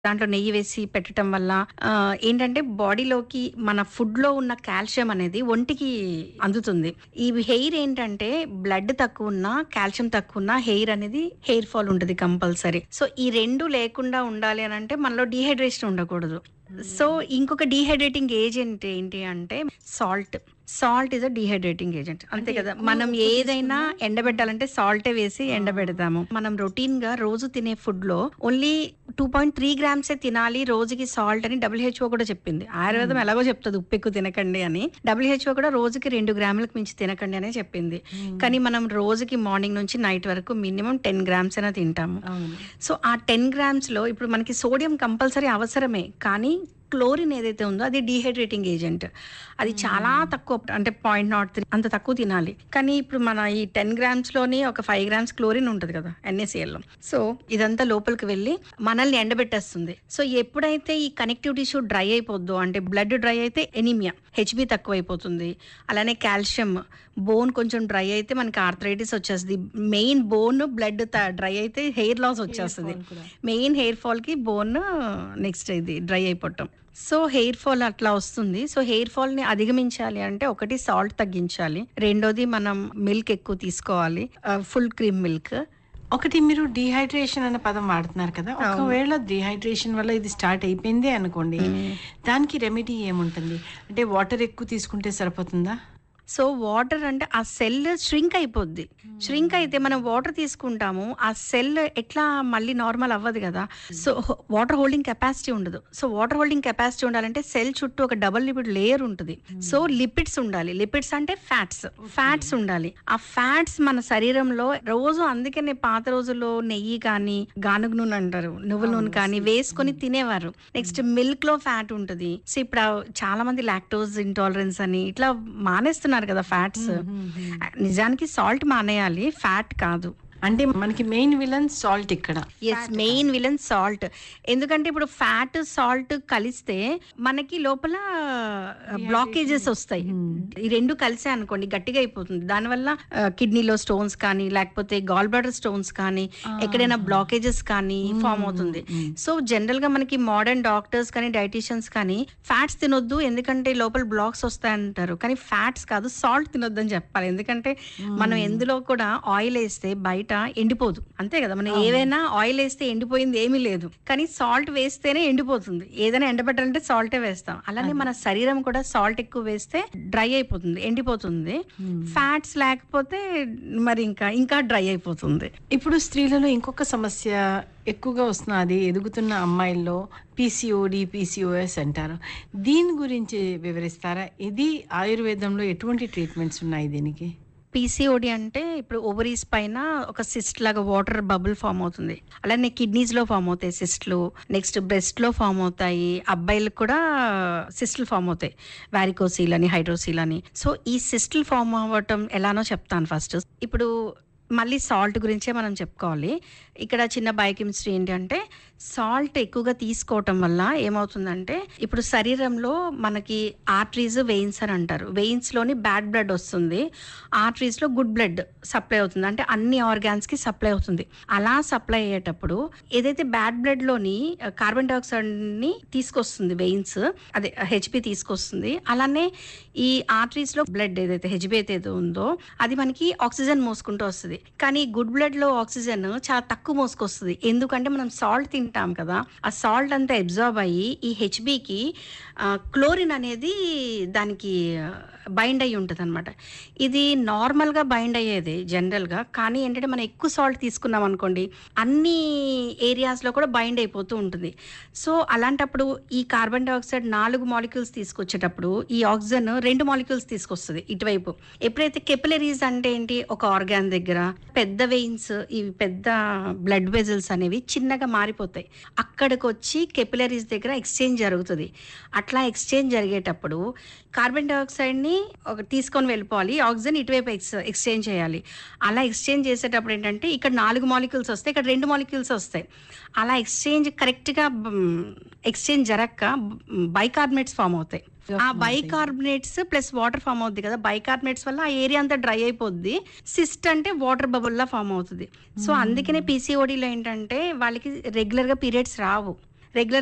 దాంట్లో నెయ్యి వేసి పెట్టటం వల్ల ఆ, ఏంటంటే బాడీలోకి మన ఫుడ్ లో ఉన్న కాల్షియం అనేది ఒంటికి అందుతుంది ఈ హెయిర్ ఏంటంటే బ్లడ్ తక్కువ ఉన్నా కాల్షియం తక్కువ ఉన్నా హెయిర్ అనేది హెయిర్ ఫాల్ ఉంటుంది కంపల్సరీ సో ఈ రెండు లేకుండా ఉండాలి అని అంటే మనలో డీహైడ్రేషన్ ఉండకూడదు సో ఇంకొక డీహైడ్రేటింగ్ ఏజెంట్ ఏంటి అంటే salt salt is a dehydrating agent అంతే అంటే కదా ఎక్కువ మనం ఉప్పు ఏదైనా తీసుకున్నా- ఎండబెట్టాలంటే సాల్టే వేసి ఎండబెడతాము మనం రొటీన్ గా రోజు తినే ఫుడ్ లో ఓన్లీ టూ పాయింట్ త్రీ గ్రామ్సే తినాలి రోజుకి సాల్ట్ అని డబ్ల్యూహెచ్ఓ కూడా చెప్పింది ఆయుర్వేదం ఎలాగో చెప్తుంది ఉప్పు ఎక్కువ తినకండి అని డబ్ల్యూహెచ్ఓ కూడా రోజుకి రెండు గ్రాములకు మించి తినకండి అనే చెప్పింది కానీ మనం రోజుకి మార్నింగ్ నుంచి నైట్ వరకు మినిమం టెన్ గ్రామ్స్ అయినా తింటాము అవును సో ఆ టెన్ గ్రామ్స్ లో ఇప్పుడు మనకి సోడియం కంపల్సరీ అవసరమే కానీ క్లోరిన్ ఏదైతే ఉందో అది డీహైడ్రేటింగ్ ఏజెంట్ అది చాలా తక్కువ అంటే పాయింట్ నాట్ త్రీ అంత తక్కువ తినాలి కానీ ఇప్పుడు మన ఈ టెన్ గ్రామ్స్ లోని ఒక ఫైవ్ గ్రామ్స్ క్లోరిన్ ఉంటుంది కదా NaCl లో సో ఇదంతా లోపలికి వెళ్ళి మనల్ని ఎండబెట్టేస్తుంది సో ఎప్పుడైతే ఈ కనెక్టివ్ టిష్యూ డ్రై అయిపోద్దో అంటే బ్లడ్ డ్రై అయితే ఎనీమియా హెచ్బి తక్కువ అయిపోతుంది అలానే కాల్షియం బోన్ కొంచెం డ్రై అయితే మనకి ఆర్థరైటిస్ వచ్చేస్తుంది మెయిన్ బోన్ బ్లడ్ డ్రై అయితే హెయిర్ లాస్ వచ్చేస్తుంది Hair fall కూడా. మెయిన్ హెయిర్ ఫాల్ కి బోన్ నెక్స్ట్ ఇది డ్రై అయిపోవటం సో హెయిర్ ఫాల్ అట్లా వస్తుంది సో హెయిర్ ఫాల్ ని అధిగమించాలి అంటే ఒకటి సాల్ట్ తగ్గించాలి రెండోది మనం మిల్క్ ఎక్కువ తీసుకోవాలి ఫుల్ క్రీమ్ మిల్క్ ఒకటి మీరు డిహైడ్రేషన్ అనే పదం వాడుతున్నారు కదా ఒకవేళ డిహైడ్రేషన్ వల్ల ఇది స్టార్ట్ అయిపోయింది అనుకోండి దానికి రెమెడీ ఏముంటుంది అంటే వాటర్ ఎక్కువ తీసుకుంటే సరిపోతుందా సో వాటర్ అంటే ఆ సెల్ ష్రింక్ అయిపోద్ది ష్రింక్ అయితే మనం వాటర్ తీసుకుంటాము ఆ సెల్ ఎట్లా మళ్ళీ నార్మల్ అవ్వదు కదా సో వాటర్ హోల్డింగ్ కెపాసిటీ ఉండదు సో వాటర్ హోల్డింగ్ కెపాసిటీ ఉండాలంటే సెల్ చుట్టూ ఒక డబుల్ లిపిడ్ లేయర్ ఉంటుంది సో లిపిడ్స్ ఉండాలి లిపిడ్స్ అంటే ఫ్యాట్స్ ఫ్యాట్స్ ఉండాలి ఆ ఫ్యాట్స్ మన శరీరంలో రోజు అందుకనే పాత రోజుల్లో నెయ్యి కానీ గానుగ నూనె అంటారు నువ్వుల నూనె కానీ వేసుకొని తినేవారు నెక్స్ట్ మిల్క్ లో ఫ్యాట్ ఉంటుంది సో ఇప్పుడు ఆ చాలా మంది లాక్టోజ్ ఇంటాలరెన్స్ అని ఇట్లా మానేస్తున్నారు కదా ఫ్యాట్స్ నిజానికి సాల్ట్ మానేయాలి ఫ్యాట్ కాదు అంటే మనకి మెయిన్ విలన్ సాల్ట్ ఇక్కడ ఎస్ మెయిన్ విలన్ సాల్ట్ ఎందుకంటే ఇప్పుడు ఫ్యాట్ సాల్ట్ కలిస్తే మనకి లోపల బ్లాకేజెస్ వస్తాయి ఈ రెండు కలిసే అనుకోండి గట్టిగా అయిపోతుంది దానివల్ల కిడ్నీలో స్టోన్స్ కానీ లేకపోతే గాల్ బ్లాడర్ స్టోన్స్ కానీ ఎక్కడైనా బ్లాకేజెస్ కానీ ఫామ్ అవుతుంది సో జనరల్ గా మనకి మోడర్న్ డాక్టర్స్ కానీ డైటీషియన్స్ కానీ ఫ్యాట్స్ తినొద్దు ఎందుకంటే లోపల బ్లాక్స్ వస్తాయంటారు కానీ ఫ్యాట్స్ కాదు సాల్ట్ తినొద్దు అని చెప్పాలి ఎందుకంటే మనం ఎందులో కూడా ఆయిల్ వేస్తే బయట ఎండిపోదు అంతే కదా మనం ఏవైనా ఆయిల్ వేస్తే ఎండిపోయింది ఏమీ లేదు కానీ సాల్ట్ వేస్తేనే ఎండిపోతుంది ఏదైనా ఎండబెట్టాలంటే సాల్టే వేస్తాం అలానే మన శరీరం కూడా సాల్ట్ ఎక్కువ వేస్తే డ్రై అయిపోతుంది ఎండిపోతుంది ఫ్యాట్స్ లేకపోతే మరి ఇంకా ఇంకా డ్రై అయిపోతుంది ఇప్పుడు స్త్రీలలో ఇంకొక సమస్య ఎక్కువగా వస్తున్నది ఎదుగుతున్న అమ్మాయిల్లో పీసీఓడి పీసీఓఎస్ అంటారు దీని గురించి వివరిస్తారా ఇది ఆయుర్వేదంలో ఎటువంటి ట్రీట్మెంట్స్ ఉన్నాయి దీనికి పీసీఓడి అంటే ఇప్పుడు ఓవరీస్ పైన ఒక సిస్ట్ లాగా వాటర్ బబుల్ ఫామ్ అవుతుంది అలానే కిడ్నీస్ లో ఫామ్ అవుతాయి సిస్ట్లు నెక్స్ట్ బ్రెస్ట్ లో ఫామ్ అవుతాయి అబ్బాయిలకు కూడా సిస్ట్లు ఫామ్ అవుతాయి వారికోసీల్ అని హైడ్రోసీల్ అని సో ఈ సిస్ట్లు ఫామ్ అవ్వటం ఎలానో చెప్తాను ఫస్ట్ ఇప్పుడు మళ్ళీ సాల్ట్ గురించే మనం చెప్పుకోవాలి ఇక్కడ చిన్న బయోకెమిస్ట్రీ ఏంటంటే సాల్ట్ ఎక్కువగా తీసుకోవటం వల్ల ఏమవుతుందంటే ఇప్పుడు శరీరంలో మనకి ఆర్టరీస్ వెయిన్స్ అని అంటారు వెయిన్స్ లోని బ్యాడ్ బ్లడ్ వస్తుంది ఆర్టరీస్ లో గుడ్ బ్లడ్ సప్లై అవుతుంది అంటే అన్ని ఆర్గాన్స్ కి సప్లై అవుతుంది అలా సప్లై అయ్యేటప్పుడు ఏదైతే బ్యాడ్ బ్లడ్ లోని కార్బన్ డైఆక్సైడ్ ని తీసుకొస్తుంది వెయిన్స్ అదే హెచ్పి తీసుకొస్తుంది అలానే ఈ ఆర్టరీస్ లో బ్లడ్ ఏదైతే హెచ్బి అయితే ఉందో అది మనకి ఆక్సిజన్ మోసుకుంటూ వస్తుంది కానీ గుడ్ బ్లడ్ లో ఆక్సిజన్ చాలా తక్కువ మోసుకొస్తుంది ఎందుకంటే మనం సాల్ట్ తింటాం కదా ఆ సాల్ట్ అంతా అబ్జార్బ్ అయ్యి ఈ హెచ్బికి క్లోరిన్ అనేది దానికి బైండ్ అయ్యి ఉంటుంది అనమాట ఇది నార్మల్గా బైండ్ అయ్యేది జనరల్గా కానీ ఏంటంటే మనం ఎక్కువ సాల్ట్ తీసుకున్నాం అనుకోండి అన్ని ఏరియాస్లో కూడా బైండ్ అయిపోతూ ఉంటుంది సో అలాంటప్పుడు ఈ కార్బన్ డైఆక్సైడ్ నాలుగు మాలిక్యూల్స్ తీసుకొచ్చేటప్పుడు ఈ ఆక్సిజన్ రెండు మాలిక్యూల్స్ తీసుకొస్తుంది ఇటువైపు ఎప్పుడైతే కెపిలరీస్ అంటే ఏంటి ఒక ఆర్గాన్ దగ్గర పెద్ద వెయిన్స్ ఇవి పెద్ద బ్లడ్ వెజల్స్ అనేవి చిన్నగా మారిపోతాయి అక్కడికి వచ్చి కెపిలరీస్ దగ్గర ఎక్స్చేంజ్ జరుగుతుంది అట్లా ఎక్స్చేంజ్ జరిగేటప్పుడు కార్బన్ డైఆక్సైడ్ని ఒక తీసుకొని వెళ్ళిపోవాలి ఆక్సిజన్ ఇటువైపు ఎక్స్ ఎక్స్చేంజ్ చేయాలి అలా ఎక్స్చేంజ్ చేసేటప్పుడు ఏంటంటే ఇక్కడ నాలుగు మాలిక్యూల్స్ వస్తాయి ఇక్కడ రెండు మాలిక్యూల్స్ వస్తాయి అలా ఎక్స్చేంజ్ కరెక్ట్గా ఎక్స్చేంజ్ జరగక బైకార్బనేట్స్ ఫామ్ అవుతాయి ఆ బైకార్బనేట్స్ ప్లస్ వాటర్ ఫామ్ అవుద్ది కదా బైకార్బనేట్స్ వల్ల ఆ ఏరియా అంతా డ్రై అయిపోద్ది సిస్ట్ అంటే వాటర్ బబుల్ లా ఫామ్ అవుతుంది సో అందుకనే పీసీఓడిలో ఏంటంటే వాళ్ళకి రెగ్యులర్ గా పీరియడ్స్ రావు రెగ్యులర్